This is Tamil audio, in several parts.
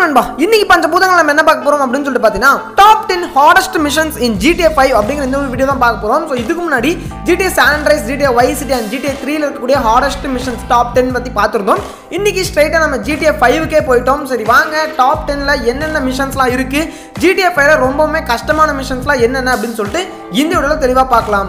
வணக்கம் நண்பா இன்னைக்கு பஞ்ச பூதங்கள் நம்ம என்ன பார்க்க போறோம் அப்படின்னு சொல்லிட்டு பார்த்தீங்கன்னா top ten hardest missions in GTA five அப்படிங்கிற இந்த ஒரு வீடியோ தான் பார்க்க போறோம் ஸோ இதுக்கு முன்னாடி GTA San Andreas GTA Vice City and GTA த்ரீல இருக்கக்கூடிய ஹாரஸ்ட் மிஷன்ஸ் டாப் டென் பற்றி பார்த்துருந்தோம் இன்னைக்கு ஸ்ட்ரைட்டாக நம்ம ஜிடிஏ ஃபைவ்க்கே போயிட்டோம் சரி வாங்க டாப் டென்ல என்னென்ன மிஷன்ஸ்லாம் இருக்கு ஜிடிஏ ஃபைவ்ல ரொம்பவுமே கஷ்டமான மிஷன்ஸ்லாம் என்னென்ன அப்படின்னு சொல்லிட்டு இந்த வீடியோவில் தெளிவாக பார்க்கலாம்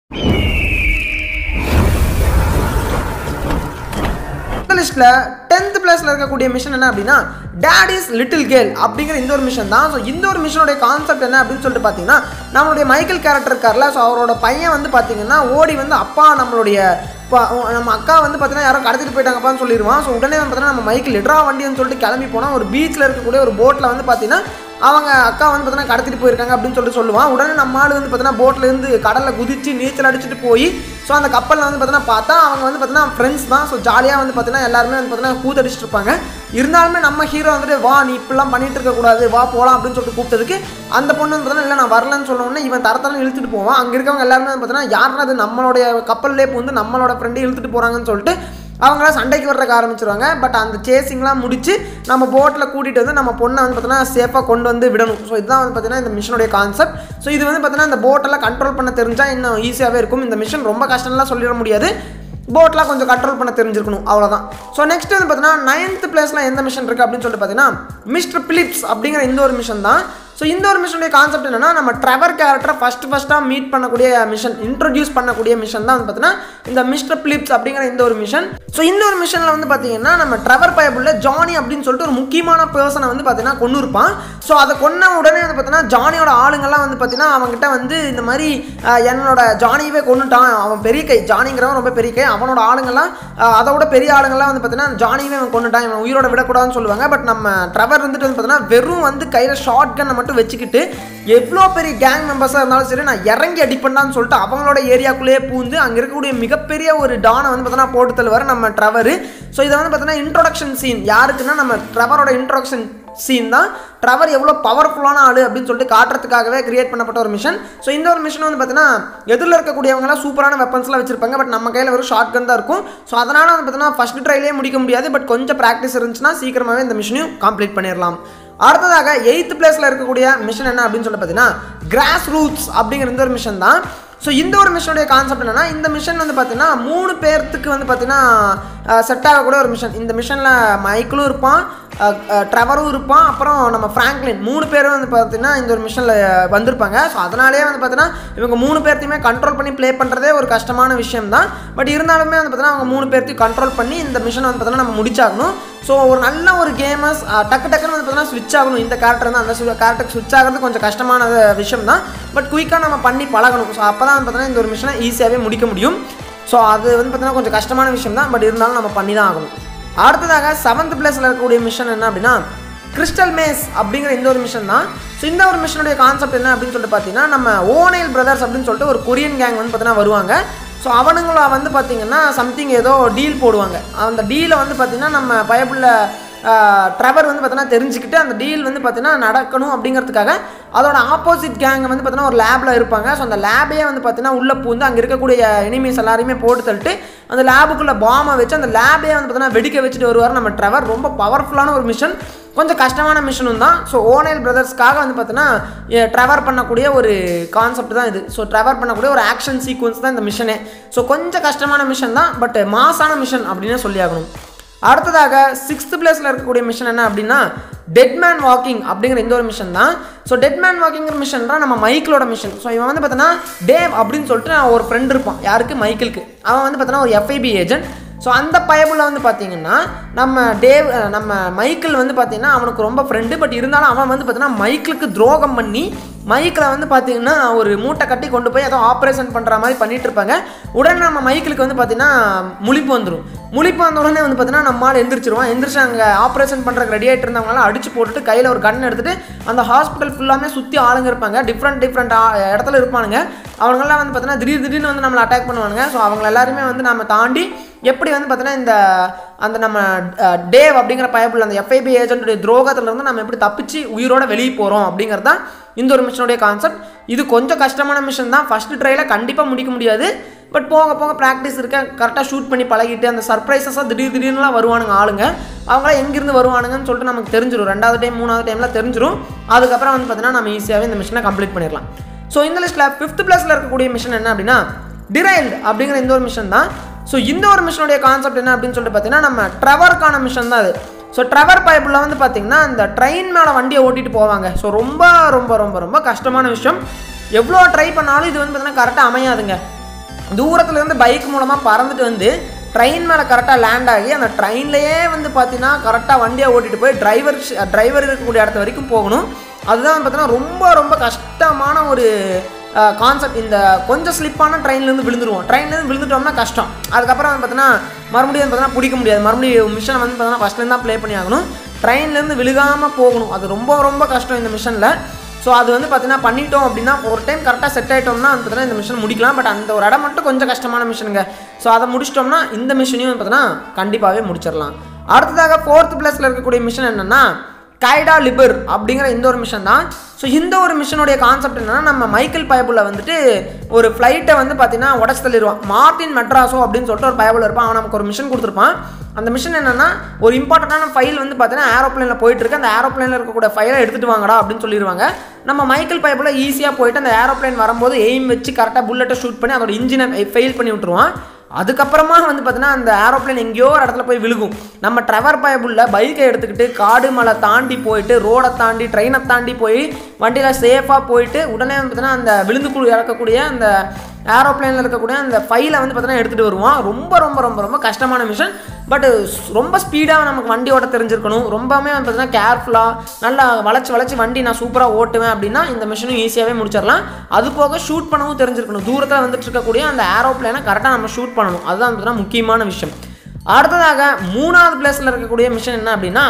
இந்த லிஸ்ட்டில் டென்த் பிளேஸில் இருக்கக்கூடிய மிஷன் என்ன அப்படின்னா டேட் இஸ் லிட்டில் கேர்ள் அப்படிங்கிற இந்த ஒரு மிஷன் தான் ஸோ இந்த ஒரு மிஷனுடைய கான்செப்ட் என்ன அப்படின்னு சொல்லிட்டு பார்த்தீங்கன்னா நம்மளுடைய மைக்கேல் கேரக்டர் இருக்கார்ல ஸோ அவரோட பையன் வந்து பார்த்தீங்கன்னா ஓடி வந்து அப்பா நம்மளுடைய இப்போ நம்ம அக்கா வந்து பார்த்தீங்கன்னா யாரோ கடத்திட்டு போயிட்டாங்கப்பான்னு சொல்லிடுவான் ஸோ உடனே வந்து பார்த்தீங்கன்னா நம்ம மைக்கில் லிட்ரா வண்டின்னு சொல்லிட்டு கிளம்பி போனால் ஒரு பீச்சில் இருக்கக்கூடிய ஒரு போட்டில் வந்து பார்த்தீங்கன்னா அவங்க அக்கா வந்து பார்த்தீங்கன்னா கடத்திட்டு போயிருக்காங்க அப்படின்னு சொல்லிட்டு சொல்லுவான் உடனே நம்ம ஆள் வந்து பார்த்தீங்கன்னா போட்ல இருந்து கடலில் குதிச்சு நீச்சல் அடிச்சுட்டு போய் ஸோ அந்த கப்பலில் வந்து பார்த்தீங்கன்னா பார்த்தா அவங்க வந்து பார்த்தீங்கன்னா ஃப்ரெண்ட்ஸ் தான் ஸோ ஜாலியாக வந்து பார்த்தீங்கன்னா எல்லாருமே வந்து பார்த்தீங்கன்னா கூத்தடிச்சிட்டு இருப்பாங்க இருந்தாலுமே நம்ம ஹீரோ வந்துட்டு வா நீ இப்படிலாம் பண்ணிட்டு இருக்கக்கூடாது வா போகலாம் அப்படின்னு சொல்லிட்டு கூப்பிட்டதுக்கு அந்த பொண்ணு வந்து பார்த்தீங்கன்னா இல்லை நான் வரலன்னு சொன்ன உடனே இவன் தரத்தரம் இழுத்துட்டு போவான் அங்கே இருக்கவங்க எல்லாருமே வந்து பார்த்தீங்கன்னா யாருன்னா அது நம்மளுடைய கப்பல்லே வந்து நம்மளோட ஃப்ரெண்டை இழுத்துட்டு போகிறாங்கன்னு சொல்லிட்டு அவங்களாம் சண்டைக்கு வர்றதுக்கு ஆரம்பிச்சிருவாங்க பட் அந்த சேசிங்லாம் முடிச்சு நம்ம போட்டில் கூட்டிகிட்டு வந்து நம்ம பொண்ணை வந்து பார்த்தீங்கன்னா சேஃபாக கொண்டு வந்து விடணும் ஸோ இதுதான் வந்து பார்த்தீங்கன்னா இந்த மிஷனுடைய கான்செப்ட் ஸோ இது வந்து பார்த்தீங்கன்னா இந்த போட்டெல்லாம் கண்ட்ரோல் பண்ண தெரிஞ்சால் இன்னும் ஈஸியாகவே இருக்கும் இந்த மிஷன் ரொம்ப கஷ்டம்லாம் சொல்லிட முடியாது போட்லாம் கொஞ்சம் கண்ட்ரோல் பண்ண தெரிஞ்சிருக்கணும் அவ்வளோதான் ஸோ நெக்ஸ்ட் வந்து பார்த்தீங்கன்னா நைன்த் பிளேஸில் எந்த மிஷன் இருக்குது அப்படின்னு சொல்லிட்டு பார்த்தீங்கன்னா மிஸ்டர் பிலிப்ஸ் அப்படிங்கிற இந்த ஒரு மிஷன் தான் ஸோ இந்த ஒரு மிஷனுடைய கான்செப்ட் என்னன்னா நம்ம ட்ரெவர் கேரக்டரை ஃபஸ்ட்டு ஃபஸ்ட்டாக மீட் பண்ணக்கூடிய மிஷன் இன்ட்ரடியூஸ் பண்ணக்கூடிய மிஷன் தான் வந்து பார்த்தீங்கன்னா இந்த மிஸ்டர் பிலிப்ஸ் அப்படிங்கிற இந்த ஒரு மிஷன் ஸோ இந்த ஒரு மிஷனில் வந்து பார்த்தீங்கன்னா நம்ம ட்ரெவர் பயபுள்ள ஜானி அப்படின்னு சொல்லிட்டு ஒரு முக்கியமான பர்சனை வந்து பார்த்தீங்கன்னா கொண்டு இருப்பான் ஸோ அதை கொன்ன உடனே வந்து பார்த்தீங்கன்னா ஜானியோட ஆளுங்கெல்லாம் வந்து பார்த்தீங்கன்னா அவங்ககிட்ட வந்து இந்த மாதிரி அஹ், என்னோட ஜானியவே கொண்டுட்டான் அவன் பெரிய கை ஜானிங்கிறவன் ரொம்ப பெரிய கை அவனோட ஆளுங்கெல்லாம் அஹ், அதை விட பெரிய ஆளுங்கெல்லாம் வந்து பார்த்தீங்கன்னா ஜானியவே அவன் கொண்டுட்டான் இவன் உயிரோட விடக்கூடாதுன்னு சொல்லுவாங்க பட் நம்ம ட்ரெவர் வந்துட்டு வந்து பார்த்தீங்கன்னா வெறும் வந்து கையில் ஷார்ட் கன்னை மட்டும் வச்சுக்கிட்டு எவ்வளோ பெரிய கேங் மெம்பர்ஸாக இருந்தாலும் சரி நான் இறங்கி அடிப்பேன்டான்னு சொல்லிட்டு அவங்களோட ஏரியாக்குள்ளேயே பூந்து அங்கே இருக்கக்கூடிய மிகப்பெரிய ஒரு டானை வந்து பார்த்தீங்கன்னா போட்டு தள்ளுவார் நம்ம ட்ரெவர் ஸோ இதை வந்து பார்த்தீங்கன்னா இன்ட்ரோடக்ஷன் சீன் யாருக்குன்னா நம்ம ட்ரெவரோட இன்ட்ரோடக்ஷன் சீன் தான் ட்ரவர் எவ்வளோ பவர்ஃபுல்லான ஆளு அப்படின்னு சொல்லிட்டு காட்டுறதுக்காகவே கிரியேட் பண்ணப்பட்ட ஒரு மிஷன் ஸோ இந்த ஒரு மிஷன் வந்து பார்த்தீங்கன்னா எதிரில் இருக்கக்கூடியவங்களாம் சூப்பரான வெப்பன்ஸ்லாம் வச்சிருப்பாங்க பட் நம்ம கையில் வெறும் ஷார்ட் கன் தான் இருக்கும் ஸோ அதனால் வந்து பார்த்தீங்கன்னா ஃபஸ்ட் ட்ரைலே முடிக்க முடியாது பட் கொஞ்சம் ப்ராக்டிஸ் இருந்துச்சுன்னா சீக்கிரமாகவே இந்த மிஷனையும் கம்ப்ளீட் பண்ணிடலாம் அடுத்ததாக எயித்து பிளேஸில் இருக்கக்கூடிய மிஷன் என்ன அப்படின்னு சொல்லிட்டு பார்த்தீங்கன்னா கிராஸ் ரூட்ஸ் அப்படிங்கிற இந்த ஒரு மிஷன் தான் ஸோ இந்த ஒரு மிஷனுடைய கான்செப்ட் என்னன்னா இந்த மிஷன் வந்து பார்த்தீங்கன்னா மூணு பேர்த்துக்கு வந்து பார்த்தீங்கன்னா செட் ஆகக்கூடிய ஒரு மிஷன் இந்த மிஷனில் மைக்கிளும் இருப்பான் ட்ரெவரும் இருப்பான் அப்புறம் நம்ம ஃப்ராங்க்லின் மூணு பேரும் வந்து பார்த்தீங்கன்னா இந்த ஒரு மிஷனில் வந்திருப்பாங்க ஸோ அதனாலே வந்து பார்த்தீங்கன்னா இவங்க மூணு பேர்த்தையுமே கண்ட்ரோல் பண்ணி ப்ளே பண்ணுறதே ஒரு கஷ்டமான விஷயம் தான் பட் இருந்தாலுமே வந்து பார்த்தீங்கன்னா அவங்க மூணு பேர்த்தையும் கண்ட்ரோல் பண்ணி இந்த மிஷனை வந்து பார்த்தீங்கன்னா நம்ம முடிச்சாகணும் ஸோ ஒரு நல்ல ஒரு கேமர்ஸ் டக்கு டக்குன்னு வந்து பார்த்தீங்கன்னா ஸ்விட்ச் ஆகணும் இந்த கேரக்டர் வந்து அந்த கேரக்டருக்கு ஸ்விட்ச் ஆகிறது கொஞ்சம் கஷ்டமான விஷயம் தான் பட் குயிக்காக நம்ம பண்ணி பழகணும் ஸோ அப்போ தான் வந்து பார்த்தீங்கன்னா இந்த ஒரு மிஷனை ஈஸியாகவே முடிக்க முடியும் ஸோ அது வந்து பார்த்தீங்கன்னா கொஞ்சம் கஷ்டமான விஷயம் தான் பட் இருந்தாலும் நம்ம பண்ணி தான் ஆகணும் அடுத்ததாக செவன்த் பிளேஸில் இருக்கக்கூடிய மிஷன் என்ன அப்படின்னா கிறிஸ்டல் மேஸ் அப்படிங்கிற இந்த ஒரு மிஷன் தான் ஸோ இந்த ஒரு மிஷனுடைய கான்செப்ட் என்ன அப்படின்னு சொல்லிட்டு பார்த்தீங்கன்னா நம்ம ஓனைல் பிரதர்ஸ் அப்படின்னு சொல்லிட்டு ஒரு கொரியன் கேங் வந்து பார்த்தீங்கன்னா வருவாங்க ஸோ அவனுங்கள வந்து பார்த்தீங்கன்னா சம்திங் ஏதோ டீல் போடுவாங்க அந்த டீலை வந்து பார்த்தீங்கன்னா நம்ம பயப்புள்ள ட்ரெவர் வந்து பார்த்தீங்கன்னா தெரிஞ்சுக்கிட்டு அந்த டீல் வந்து பார்த்தீங்கன்னா நடக்கணும் அப்படிங்கிறதுக்காக அதோட ஆப்போசிட் கேங் வந்து பார்த்தீங்கன்னா ஒரு லேபில் இருப்பாங்க ஸோ அந்த லேபையே வந்து பார்த்தீங்கன்னா உள்ளே பூந்து அங்கே இருக்கக்கூடிய எனிமீஸ் எல்லாரையுமே போட்டு தள்ளிட்டு அந்த லேபுக்குள்ளே பாமை வச்சு அந்த லேபே வந்து பார்த்தீங்கன்னா வெடிக்க வச்சுட்டு வருவார் நம்ம ட்ரெவர் ரொம்ப பவர்ஃபுல்லான ஒரு மிஷன் கொஞ்சம் கஷ்டமான மிஷனும் தான் ஸோ ஓனைல் பிரதர்ஸ்க்காக வந்து பார்த்தீங்கன்னா ட்ரெவர் பண்ணக்கூடிய ஒரு கான்செப்ட் தான் இது ஸோ ட்ரெவர் பண்ணக்கூடிய ஒரு ஆக்ஷன் சீக்வன்ஸ் தான் இந்த மிஷனே ஸோ கொஞ்சம் கஷ்டமான மிஷன் தான் பட் மாசான மிஷன் அப்படின்னு சொல்லி ஆகணும் அடுத்ததாக சிக்ஸ்த் பிளேஸில் இருக்கக்கூடிய மிஷன் என்ன அப்படின்னா டெட் மேன் வாக்கிங் அப்படிங்கிற இந்த ஒரு மிஷன் தான் ஸோ டெட் மேன் வாக்கிங்கிற மிஷன் தான் நம்ம மைக்கிளோட மிஷன் ஸோ இவன் வந்து பார்த்தோன்னா டேவ் அப்படின்னு சொல்லிட்டு ஒரு ஃப்ரெண்ட் இருப்பான் யாருக்கு மைக்கிளுக்கு அவன் வந்து பார்த்தோன்னா ஒரு எஃப்ஐபி ஏஜென்ட் ஸோ அந்த பயபுள்ள வந்து பார்த்தீங்கன்னா நம்ம டேவ் அஹ் நம்ம மைக்கிள் வந்து பார்த்தீங்கன்னா அவனுக்கு ரொம்ப ஃப்ரெண்டு பட் இருந்தாலும் அவன் வந்து பார்த்தீங்கன்னா மைக்கிளுக்கு துரோகம் பண்ணி மைக்கில் வந்து பார்த்தீங்கன்னா ஒரு மூட்டை கட்டி கொண்டு போய் ஏதோ ஆப்ரேஷன் பண்ணுற மாதிரி பண்ணிட்டு இருப்பாங்க உடனே நம்ம மைக்கிளுக்கு வந்து பார்த்தீங்கன்னா முழிப்பு வந்துடும் முழிப்பு வந்த உடனே வந்து பார்த்தீங்கன்னா நம்மளால் எந்திரிச்சிருவான் எந்திரிச்சு அங்கே ஆப்ரேஷன் பண்ணுறக்கு ரெடி ஆகிட்டு இருந்தவங்களாம் அடிச்சு போட்டுட்டு கையில் ஒரு கன் எடுத்துட்டு அந்த ஹாஸ்பிட்டல் ஃபுல்லாமே சுற்றி ஆளுங்க இருப்பாங்க டிஃப்ரெண்ட் டிஃப்ரெண்ட் இடத்துல இருப்பானுங்க அவங்கெல்லாம் வந்து பார்த்தீங்கன்னா திடீர் திடீர்னு வந்து நம்மளை அட்டாக் பண்ணுவானுங்க ஸோ அவங்க எல்லாருமே வந்து நம்ம தாண்டி எப்படி வந்து பார்த்தீங்கன்னா இந்த அந்த நம்ம அஹ், டேவ் அப்படிங்கிற பயப்புள்ள அந்த எஃப்ஐபி ஏஜென்ட்டுடைய துரோகத்துலேருந்து நம்ம எப்படி தப்பிச்சு உயிரோட வெளியே போகிறோம் அப்படிங்கிறது தான் இந்த ஒரு மிஷனுடைய கான்செப்ட் இது கொஞ்சம் கஷ்டமான மிஷன் தான் ஃபஸ்ட்டு ட்ரையில் கண்டிப்பாக முடிக்க முடியாது பட் போக போக ப்ராக்டிஸ் இருக்க கரெக்டாக ஷூட் பண்ணி பழகிட்டு அந்த சர்ப்ரைசஸாக திடீர் திடீர்னுலாம் வருவானுங்க ஆளுங்க அவங்களாம் எங்கேருந்து வருவானுங்கன்னு சொல்லிட்டு நமக்கு தெரிஞ்சிடும் ரெண்டாவது டைம் மூணாவது டைம்லாம் தெரிஞ்சிடும் அதுக்கப்புறம் வந்து பார்த்தீங்கன்னா நம்ம ஈஸியாகவே இந்த மிஷனை கம்ப்ளீட் பண்ணிடலாம் ஸோ இந்த லிஸ்ட்டில் ஃபிஃப்த் பிளேஸில் இருக்கக்கூடிய மிஷன் என்ன அப்படின்னா டிரைல்டு அப்படிங்கிற இந்த ஒரு மிஷன் தான் ஸோ இந்த ஒரு மிஷனுடைய கான்செப்ட் என்ன அப்படின்னு சொல்லிட்டு பார்த்தீங்கன்னா நம்ம ட்ரெவருக்கான மிஷன் தான் அது ஸோ ட்ரெவர் பைப்பில் வந்து பார்த்தீங்கன்னா இந்த ட்ரெயின் மேலே வண்டியை ஓட்டிட்டு போவாங்க ஸோ ரொம்ப ரொம்ப ரொம்ப ரொம்ப கஷ்டமான விஷயம் எவ்வளோ ட்ரை பண்ணாலும் இது வந்து பார்த்தீங்கன்னா கரெக்டாக அமையாதுங்க தூரத்துல இருந்து பைக் மூலமாக பறந்துட்டு வந்து ட்ரெயின் மேலே கரெக்டாக லேண்ட் ஆகி அந்த ட்ரெயின்லேயே வந்து பார்த்தீங்கன்னா கரெக்டாக வண்டியை ஓட்டிட்டு போய் டிரைவர் டிரைவர் இருக்கக்கூடிய இடத்து வரைக்கும் போகணும் அதுதான் பார்த்தீங்கன்னா ரொம்ப ரொம்ப கஷ்டமான ஒரு கான்செப்ட் இந்த கொஞ்சம் ஸ்லிப்பான ட்ரெயின்லேருந்து விழுந்துருவோம் ட்ரெயின்லேருந்து விழுந்துட்டோம்னா கஷ்டம் அதுக்கப்புறம் வந்து பார்த்தீங்கன்னா மறுபடியும் வந்து பார்த்தீங்கன்னா பிடிக்க முடியாது மறுபடியும் மிஷனை வந்து பார்த்தீங்கன்னா ஃபஸ்ட்லேருந்து தான் ப்ளே பண்ணி ஆகணும் ட்ரெயின்லேருந்து விழுகாமல் போகணும் அது ரொம்ப ரொம்ப கஷ்டம் இந்த மிஷனில் ஸோ அது வந்து பார்த்தீங்கன்னா பண்ணிட்டோம் அப்படின்னா ஒரு டைம் கரெக்டாக செட் ஆகிட்டோம்னா வந்து பார்த்தீங்கன்னா இந்த மிஷன் முடிக்கலாம் பட் அந்த ஒரு இடம் மட்டும் கொஞ்சம் கஷ்டமான மிஷனுங்க ஸோ அதை முடிச்சிட்டோம்னா இந்த மிஷனையும் வந்து பார்த்தீங்கன்னா கண்டிப்பாகவே முடிச்சிடலாம் அடுத்ததாக ஃபோர்த் பிளேஸில் இருக்கக்கூடிய மிஷன் என்னென்னா கைடா லிபர் அப்படிங்கிற இந்த ஒரு மிஷன் தான் ஸோ இந்த ஒரு மிஷனுடைய கான்செப்ட் என்னன்னா நம்ம மைக்கேல் பயபுல வந்துட்டு ஒரு ஃப்ளைட்டை வந்து பார்த்தீங்கன்னா உடச்சு தள்ளிடுவான் மார்டின் மெட்ராஸோ அப்படின்னு சொல்லிட்டு ஒரு பயபுல இருப்பான் அவன் நமக்கு ஒரு மிஷன் கொடுத்துருப்பான் அந்த மிஷன் என்னன்னா ஒரு இம்பார்ட்டண்டான ஃபைல் வந்து பார்த்தீங்கன்னா ஏரோப்ளேனில் போயிட்டு இருக்கு அந்த ஏரோப்ளேனில் இருக்கக்கூடிய ஃபைலை எடுத்துட்டு வாங்கடா அப்படின்னு சொல்லிடுவாங்க நம்ம மைக்கேல் பயபுல ஈஸியாக போயிட்டு அந்த ஏரோப்ளேன் வரும்போது எய்ம் வச்சு கரெக்டாக புல்லட்டை ஷூட் பண்ணி அதோட இன்ஜினை ஃபெயில் பண்ணி விட்டுருவான் அதுக்கப்புறமா வந்து பார்த்தீங்கன்னா அந்த ஏரோப்ளேன் எங்கேயோ ஒரு இடத்துல போய் விழுகும் நம்ம ட்ரெவர் பயபுள்ள பைக்கை எடுத்துக்கிட்டு காடு மலை தாண்டி போயிட்டு ரோடை தாண்டி ட்ரெயினை தாண்டி போய் வண்டியில் சேஃபாக போயிட்டு உடனே வந்து பார்த்தீங்கன்னா அந்த விழுந்து குழு இறக்கக்கூடிய அந்த ஏரோப்ளேனில் இருக்கக்கூடிய அந்த ஃபைலை வந்து பார்த்தீங்கன்னா எடுத்துகிட்டு வருவான் ரொம்ப ரொம்ப ரொம்ப ரொம்ப கஷ்டமான மிஷன் பட் ரொம்ப ஸ்பீடாக நமக்கு வண்டி ஓட்ட தெரிஞ்சிருக்கணும் ரொம்பவுமே வந்து பார்த்தீங்கன்னா கேர்ஃபுல்லாக நல்லா வளைச்சி வளைச்சி வண்டி நான் சூப்பராக ஓட்டுவேன் அப்படின்னா இந்த மிஷனும் ஈஸியாகவே முடிச்சிடலாம் அது போக ஷூட் பண்ணவும் தெரிஞ்சிருக்கணும் தூரத்தில் வந்துட்டு இருக்கக்கூடிய அந்த ஏரோப்ளேனை கரெக்டாக நம்ம ஷூட் பண்ணணும் அதுதான் பார்த்தீங்கன்னா முக்கியமான விஷயம் அடுத்ததாக மூணாவது பிளேஸில் இருக்கக்கூடிய மிஷன் என்ன அப்படின்னா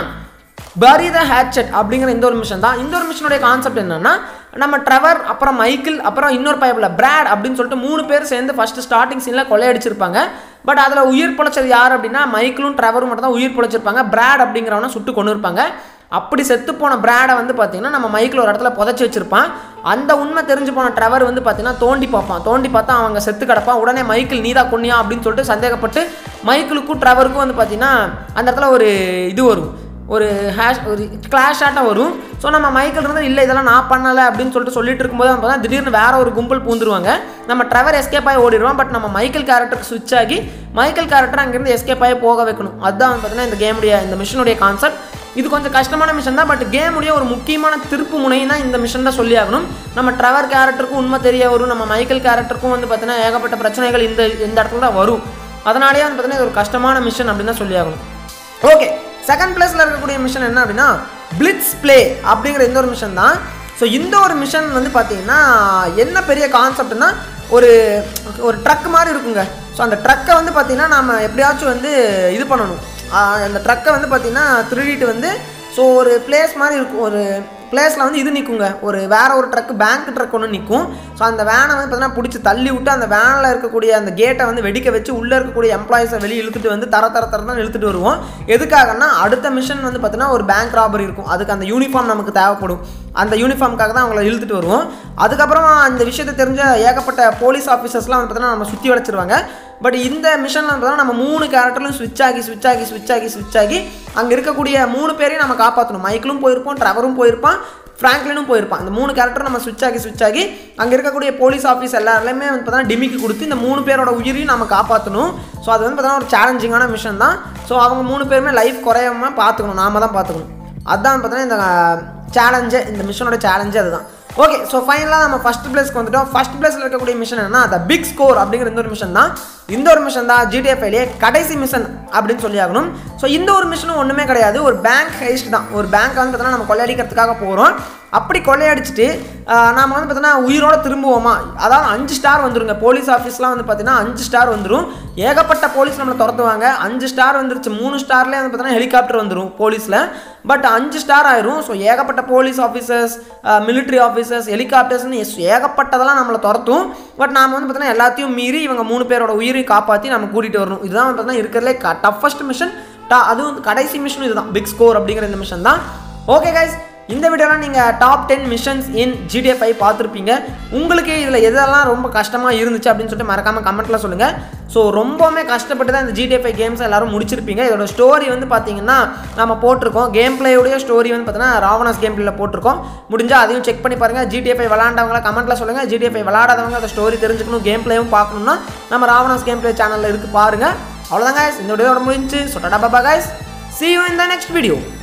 பரி த ஹேட்செட் அப்படிங்கிற இந்த ஒரு மிஷன் தான் இந்த ஒரு மிஷனுடைய கான்செப்ட் என்னன்னா நம்ம ட்ரெவர் அப்புறம் மைக்கிள் அப்புறம் இன்னொரு பைப்பில் பிராட் அப்படின்னு சொல்லிட்டு மூணு பேர் சேர்ந்து ஃபர்ஸ்ட் ஸ்டார்டிங் சீனில் கொள்ளையடிச்சிருப்பாங்க பட் அதில் உயிர் பிழைச்சது யார் அப்படின்னா மைக்கிளும் ட்ரெவரும் மட்டும் தான் உயிர் பிழைச்சிருப்பாங்க பிராட் அப்படிங்கிறவனை சுட்டு கொண்டு இருப்பாங்க அப்படி செத்து போன பிராடை வந்து பார்த்தீங்கன்னா நம்ம மைக்கில் ஒரு இடத்துல புதைச்சி வச்சிருப்பான் அந்த உண்மை தெரிஞ்சு போன ட்ரெவர் வந்து பார்த்தீங்கன்னா தோண்டி பார்ப்பான் தோண்டி பார்த்தா அவங்க செத்து கிடப்பான் உடனே மைக்கிள் நீதா கொன்னியா அப்படின்னு சொல்லிட்டு சந்தேகப்பட்டு மைக்கிளுக்கும் ட்ரெவருக்கும் வந்து பார்த்தீங்கன்னா அந்த இடத்துல ஒரு இது வரும் ஒரு ஹேஷ் ஒரு கிளாஷ் ஆட்டம் வரும் ஸோ நம்ம மைக்கிள் இருந்து இல்லை இதெல்லாம் நான் பண்ணலை அப்படின்னு சொல்லிட்டு சொல்லிட்டு இருக்கும்போது நம்ம பார்த்தா திடீர்னு வேற ஒரு கும்பல் பூந்துருவாங்க நம்ம ட்ரெவர் எஸ்கேப் ஆகி ஓடிடுவோம் பட் நம்ம மைக்கேல் கேரக்டருக்கு ஸ்விட்ச் ஆகி மைக்கேல் கேரக்டர் அங்கேருந்து எஸ்கேப் ஆகி போக வைக்கணும் அதுதான் வந்து பார்த்தீங்கன்னா இந்த கேமுடைய இந்த மிஷனுடைய கான்செப்ட் இது கொஞ்சம் கஷ்டமான மிஷன் தான் பட் கேமுடைய ஒரு முக்கியமான திருப்பு முனைனா இந்த மிஷன் தான் சொல்லி ஆகணும் நம்ம ட்ரெவர் கேரக்டருக்கும் உண்மை தெரிய வரும் நம்ம மைக்கேல் கேரக்டருக்கும் வந்து பார்த்தீங்கன்னா ஏகப்பட்ட பிரச்சனைகள் இந்த இந்த இடத்துல தான் வரும் அதனாலேயே வந்து பார்த்தீங்கன்னா இது ஒரு கஷ்டமான மிஷன் அப்படின்னு தான் சொல்லி ஆகணும் ஓகே செகண்ட் பிளேஸில் இருக்கக்கூடிய மிஷன் என்ன அப்படின்னா பிளிட்ஸ் ப்ளே அப்படிங்கிற இந்த ஒரு மிஷன் தான் ஸோ இந்த ஒரு மிஷன் வந்து பார்த்தீங்கன்னா என்ன பெரிய கான்செப்ட்னா ஒரு ஒரு ட்ரக் மாதிரி இருக்குங்க ஸோ அந்த ட்ரக்கை வந்து பார்த்தீங்கன்னா நம்ம எப்படியாச்சும் வந்து இது பண்ணணும் ஆஹ் அந்த ட்ரக்கை வந்து பார்த்தீங்கன்னா திருடிட்டு வந்து ஸோ ஒரு பிளேஸ் மாதிரி இருக்கும் ஒரு பிளேஸில் வந்து இது நிற்குங்க ஒரு வேற ஒரு ட்ரக் பேங்க் ட்ரக் ஒன்று நிற்கும் ஸோ அந்த வேனை வந்து பார்த்தீங்கன்னா பிடிச்சி தள்ளி விட்டு அந்த வேனில் இருக்கக்கூடிய அந்த கேட்டை வந்து வெடிக்க வச்சு உள்ளே இருக்கக்கூடிய எம்ப்ளாயிஸை வெளியே இழுத்துட்டு வந்து தர தர தர தான் இழுத்துட்டு வருவோம் எதுக்காகன்னா அடுத்த மிஷன் வந்து பார்த்தீங்கன்னா ஒரு பேங்க் ராபரி இருக்கும் அதுக்கு அந்த யூனிஃபார்ம் நமக்கு தேவைப்படும் அந்த யூனிஃபார்முக்காக தான் அவங்கள இழுத்துட்டு வருவோம் அதுக்கப்புறமா அந்த விஷயத்தை தெரிஞ்ச ஏகப்பட்ட போலீஸ் ஆஃபீஸர்ஸ்லாம் வந்து பார்த்தீங்கன்னா நம்ம சுற்றி வளைச்சிருவாங்க பட் இந்த மிஷனில் பார்த்தீங்கன்னா நம்ம மூணு கேரக்டர்லையும் ஸ்விட்ச் ஆகி ஸ்விட்ச் ஆகி ஸ்விட்ச் ஆகி ஸ்விட்ச் ஆகி அங்கே இருக்கக்கூடிய மூணு பேரையும் நம்ம காப்பாற்றணும் மைக்கிளும் போயிருப்போம் ட்ரெவரும் போயிருப்பான் ஃப்ராங்க்லினும் போயிருப்பான் இந்த மூணு கேரக்டர் நம்ம ஸ்விட்ச் ஆகி ஸ்விட்ச் ஆகி அங்கே இருக்கக்கூடிய போலீஸ் ஆஃபீஸ் எல்லாருமே வந்து பார்த்தீங்கன்னா டிமிக்கி கொடுத்து இந்த மூணு பேரோட உயிரையும் நம்ம காப்பாற்றணும் ஸோ அது வந்து பார்த்தீங்கன்னா ஒரு சேலஞ்சிங்கான மிஷன் தான் ஸோ அவங்க மூணு பேருமே லைஃப் குறையாம பார்த்துக்கணும் நாம தான் பார்த்துக்கணும் அதுதான் பார்த்தீங்கன்னா இந்த சேலஞ்சு இந்த மிஷனோட சேலஞ்சு அதுதான் ஓகே ஸோ ஃபைனலாக நம்ம ஃபஸ்ட் பிளேஸ்க்கு வந்துட்டோம் ஃபஸ்ட் பிளேஸில் இருக்கக்கூடிய மிஷன் என்னன்னா அந்த பிக் ஸ்கோர் அப்படிங்கிற இந்த ஒரு மிஷன் தான் இந்த ஒரு மிஷன் தான் ஜிடிஎஃப்ஐலேயே கடைசி மிஷன் அப்படின்னு சொல்லி ஆகணும் ஸோ இந்த ஒரு மிஷனும் ஒன்றுமே கிடையாது ஒரு பேங்க் ஹைஸ்ட் தான் ஒரு பேங்க் வந்து பார்த்தீங்கன்னா நம்ம கொள்ளையடிக்கிறதுக்காக போகிறோம் அப்படி கொள்ளையடிச்சிட்டு ஆஹ், நாம வந்து பார்த்தீங்கன்னா உயிரோட திரும்புவோமா அதாவது அஞ்சு ஸ்டார் வந்துருங்க போலீஸ் ஆஃபீஸ்லாம் வந்து பார்த்தீங்கன்னா அஞ்சு ஸ்டார் வந்துடும் ஏகப்பட்ட போலீஸ் நம்மளை துரத்துவாங்க அஞ்சு ஸ்டார் வந்துருச்சு மூணு ஸ்டார்லேயே வந்து பார்த்தீங்கன்னா ஹெலிகாப்டர் வந்துடும் போலீஸில் பட் அஞ்சு ஸ்டார் ஆயிரும் ஸோ ஏகப்பட்ட போலீஸ் ஆஃபீஸர்ஸ் மிலிட்ரி ஆஃபீஸர்ஸ் ஹெலிகாப்டர்ஸ்னு ஏகப்பட்டதெல்லாம் நம்மளை துரத்தும் பட் நாம வந்து பார்த்தீங்கன்னா எல்லாத்தையும் மீறி இவங்க மூணு பேரோட உயிரையும் காப்பாற்றி நம்ம கூட்டிகிட்டு வரணும் இதுதான் வந்து பார்த்தீங்கன்னா இருக்கிறதுலே டஃபஸ்ட் மிஷன் அதுவும் வந்து கடைசி மிஷனும் இதுதான் பிக் ஸ்கோர் அப்படிங்கிற இந்த மிஷன் தான் ஓகே கைஸ் இந்த வீடியோவில் நீங்கள் top ten missions in GTA five பார்த்துருப்பீங்க உங்களுக்கு இதில் எதெல்லாம் ரொம்ப கஷ்டமாக இருந்துச்சு அப்படின்னு சொல்லிட்டு மறக்காமல் கமெண்ட்டில் சொல்லுங்கள் ஸோ ரொம்பவுமே கஷ்டப்பட்டு தான் இந்த ஜிடிஎஃப் ஃபைவ் கேம்ஸ் எல்லாரும் முடிச்சிருப்பீங்க இதோட ஸ்டோரி வந்து பார்த்தீங்கன்னா நம்ம போட்டிருக்கோம் கேம் பிளேயுடைய ஸ்டோரி வந்து பார்த்தீங்கன்னா ராவணாஸ் கேம் பிளேல போட்டிருக்கோம் முடிஞ்சால் அதையும் செக் பண்ணி பாருங்கள் ஜிடிஎஃப் ஃபைவ் விளாண்டவங்கள கமெண்ட்டில் சொல்லுங்கள் ஜிடிஎஃப் ஃபைவ் விளாடாதவங்க அந்த ஸ்டோரி தெரிஞ்சுக்கணும் கேம் பிளேயும் பார்க்கணும்னா நம்ம ராவணாஸ் கேம் பிளே சேனலில் இருக்குது பாருங்கள் அவ்வளோதான் guys இந்த வீடியோட முடிஞ்சு சொட்டடா Baba guys see you in the next video